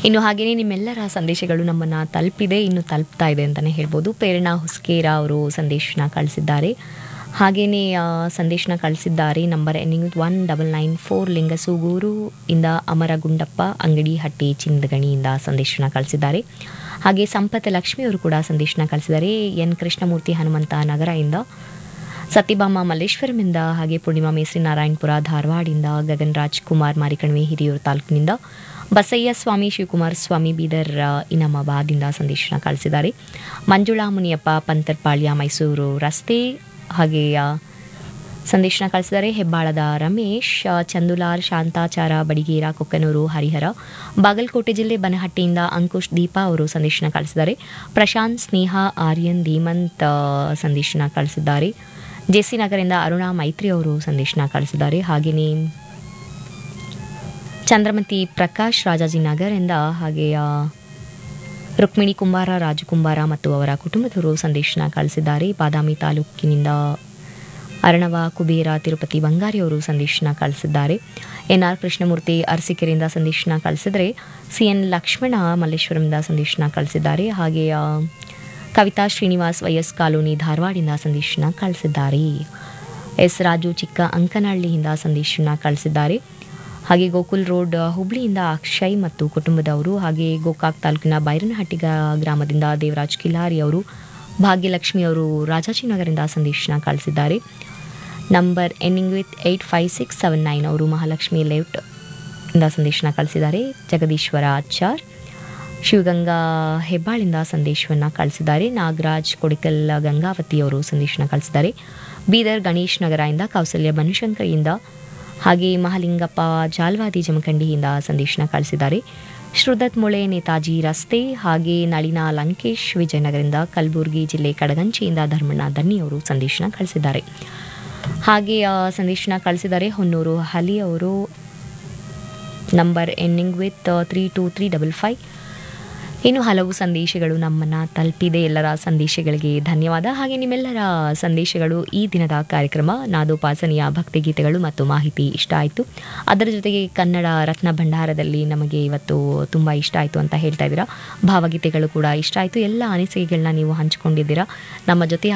ಇನ್ನು ಹಾಗೆಯೇ ನಿಮ್ಮೆಲ್ಲರ ಸಂದೇಶಗಳು ನಮ್ಮನ್ನು ತಲುಪಿದೆ ಇನ್ನು ತಲುಪ್ತಾ ಇದೆ ಅಂತಲೇ ಹೇಳ್ಬೋದು ಪ್ರೇರಣಾ ಹುಸ್ಕೇರ ಅವರು ಸಂದೇಶನ ಕಳಿಸಿದ್ದಾರೆ ಹಾಗೆಯೇ ಆ, ಸಂದೇಶನ ಕಳಿಸಿದ್ದಾರೆ number ending one double nine four Lingasuguru ಇಂದ ಅಮರಗುಂಡಪ್ಪ ಅಂಗಡಿ ಹಟ್ಟಿ ಚಿಂದಗಣಿಯಿಂದ ಸಂದೇಶನ ಕಳಿಸಿದ್ದಾರೆ ಹಾಗೆ ಸಂಪತ್ ಲಕ್ಷ್ಮಿ ಅವರು ಕೂಡ ಸಂದೇಶನ ಕಳಿಸಿದ್ದಾರೆ ಎನ್ ಕೃಷ್ಣಮೂರ್ತಿ ಹನುಮಂತ ನಗರದಿಂದ ಸತ್ಯಭಾಮ ಮಲ್ಲೇಶ್ವರಮಿಂದ ಹಾಗೆ ಪೂರ್ಣಿಮಾ ಮೇಸ್ರಿ ನಾರಾಯಣಪುರ ಧಾರವಾಡಿಂದ ಗಗನ್ ರಾಜ್ ಕುಮಾರ್ ಮಾರಿಕಣಿವೆ ಹಿರಿಯೂರು ತಾಲೂಕಿನಿಂದ ಬಸಯ್ಯ ಸ್ವಾಮಿ ಶಿವಕುಮಾರ್ ಸ್ವಾಮಿ ಬೀದರ್ ಆ, ಇನಾಮಾಬಾದಿಂದ ಸಂದೇಶನ ಕಳಿಸಿದ್ದಾರೆ ಮಂಜುಳಾ ಮುನಿಯಪ್ಪ ಪಂತರ್ಪಾಳ್ಯ ಮೈಸೂರು ರಸ್ತೆ ಹಾಗೆ ಆ, ಸಂದೇಶನ ಕಳಿಸಿದ್ದಾರೆ ಹೆಬ್ಬಾಳದ ರಮೇಶ್ ಆ, ಚಂದುಲಾರ್ ಶಾಂತಾಚಾರ ಬಡಿಗೇರ ಕೊಕ್ಕನೂರು ಹರಿಹರ ಬಾಗಲಕೋಟೆ ಜಿಲ್ಲೆ ಬನಹಟ್ಟಿಯಿಂದ ಅಂಕುಶ್ ದೀಪಾ ಅವರು ಸಂದೇಶನ ಕಳಿಸಿದ್ದಾರೆ ಪ್ರಶಾಂತ್ ಸ್ನೇಹ ಆರ್ಯನ್ ಧೀಮಂತ್ ಆ, ಸಂದೇಶನ ಕಳಿಸಿದ್ದಾರೆ ಜೆಸಿ ನಗರದಿಂದ ಅರುಣಾ ಮೈತ್ರಿ ಅವರು ಸಂದೇಶನ ಕಳಿಸಿದ್ದಾರೆ ಹಾಗೆಯೇ ಚಂದ್ರಮತಿ ಪ್ರಕಾಶ್ ರಾಜಾಜಿನಗರಿಂದ ಹಾಗೆ ಆ, ರುಕ್ಮಿಣಿ ಕುಂಬಾರ ರಾಜು ಕುಂಬಾರ ಮತ್ತು ಅವರ ಕುಟುಂಬದವರು ಸಂದೇಶನ ಕಳಿಸಿದ್ದಾರೆ ಬಾದಾಮಿ ತಾಲೂಕಿನಿಂದ ಅರಣವ ಕುಬೇರ ತಿರುಪತಿ ಬಂಗಾರಿ ಅವರು ಸಂದೇಶನ ಕಳಿಸಿದ್ದಾರೆ ಎನ್ ಆರ್ ಕೃಷ್ಣಮೂರ್ತಿ ಅರಸೀಕೆರೆಯಿಂದ ಸಂದೇಶನ ಕಳಿಸಿದರೆ ಸಿ ಎನ್ ಲಕ್ಷ್ಮಣ ಮಲ್ಲೇಶ್ವರಂದ ಸಂದೇಶನ ಕಳಿಸಿದ್ದಾರೆ ಹಾಗೆ ಆ, ಕವಿತಾ ಶ್ರೀನಿವಾಸ್ ವೈಎಸ್ ಕಾಲೋನಿ ಧಾರವಾಡಿಂದ ಸಂದೇಶನ ಕಳಿಸಿದ್ದಾರೆ ಎಸ್ ರಾಜು ಚಿಕ್ಕ ಅಂಕನಹಳ್ಳಿಯಿಂದ ಸಂದೇಶನ ಕಳಿಸಿದ್ದಾರೆ ಹಾಗೆ ಗೋಕುಲ್ ರೋಡ್ ಹುಬ್ಳಿಯಿಂದ ಅಕ್ಷಯ್ ಮತ್ತು ಕುಟುಂಬದವರು ಹಾಗೆ ಗೋಕಾಕ್ ತಾಲೂಕಿನ ಬೈರನಹಟ್ಟಿ ಗ- ಗ್ರಾಮದಿಂದ ದೇವರಾಜ್ ಕಿಲಾರಿ ಅವರು ಭಾಗ್ಯಲಕ್ಷ್ಮಿ ಅವರು ರಾಜಾಜಿನಗರದಿಂದ ಸಂದೇಶನ ಕಳಿಸಿದ್ದಾರೆ number ending with eight five six seven nine ಅವರು ಮಹಾಲಕ್ಷ್ಮಿ ಲೇಔಟ್ ಇಂದ ಸಂದೇಶನ ಕಳಿಸಿದ್ದಾರೆ ಜಗದೀಶ್ವರ ಆಚಾರ್ ಶಿವಗಂಗಾ ಹೆಬ್ಬಾಳಿಂದ ಸಂದೇಶವನ್ನು ಕಳಿಸಿದ್ದಾರೆ ನಾಗರಾಜ್ ಕೊಡಿಕಲ್ ಗಂಗಾವತಿ ಅವರು ಸಂದೇಶನ ಕಳಿಸಿದ್ದಾರೆ ಬೀದರ್ ಗಣೇಶ್ ನಗರದಿಂದ ಕೌಸಲ್ಯ ಬನಶಂಕರಿಯಿಂದ ಹಾಗೆ ಮಹಾಲಿಂಗಪ್ಪ ಜಾಲ್ವಾದಿ ಜಮಖಂಡಿಯಿಂದ ಸಂದೇಶನ ಕಳಿಸಿದ್ದಾರೆ ಶ್ರುದತ್ ಮುಳೆ ನೇತಾಜಿ ರಸ್ತೆ ಹಾಗೆ ನಳಿನಾ ಲಂಕೇಶ್ ವಿಜಯನಗರದಿಂದ ಕಲಬುರಗಿ ಜಿಲ್ಲೆ ಕಡಗಂಚಿಯಿಂದ ಧರ್ಮಣ್ಣ ದನ್ನಿ ಅವರು ಸಂದೇಶನ ಕಳಿಸಿದ್ದಾರೆ ಹಾಗೆ ಆ, ಸಂದೇಶನ ಕಳಿಸಿದ್ದಾರೆ ಹೊನ್ನೂರು ಹಲಿ ಅವರು number ending with three two three double five ಇನ್ನು ಹಲವು ಸಂದೇಶಗಳು ನಮ್ಮನ್ನು ತಲುಪಿದೆ ಎಲ್ಲರ ಸಂದೇಶಗಳಿಗೆ ಧನ್ಯವಾದ ಹಾಗೆ ನಿಮ್ಮೆಲ್ಲರ ಸಂದೇಶಗಳು ಈ ದಿನದ ಕಾರ್ಯಕ್ರಮ ನಾದೋಪಾಸನೆಯ ಭಕ್ತಿಗೀತೆಗಳು ಮತ್ತು ಮಾಹಿತಿ ಇಷ್ಟ ಆಯಿತು ಅದರ ಜೊತೆಗೆ ಕನ್ನಡ ರತ್ನ ಭಂಡಾರದಲ್ಲಿ ನಮಗೆ ಇವತ್ತು ತುಂಬ ಇಷ್ಟ ಆಯಿತು ಅಂತ ಹೇಳ್ತಾ ಇದ್ದೀರಾ ಭಾವಗೀತೆಗಳು ಕೂಡ ಇಷ್ಟ ಆಯಿತು ಎಲ್ಲ ಅನಿಸಿಕೆಗಳನ್ನ ನೀವು ಹಂಚಿಕೊಂಡಿದ್ದೀರಾ ನಮ್ಮ ಜೊತೆ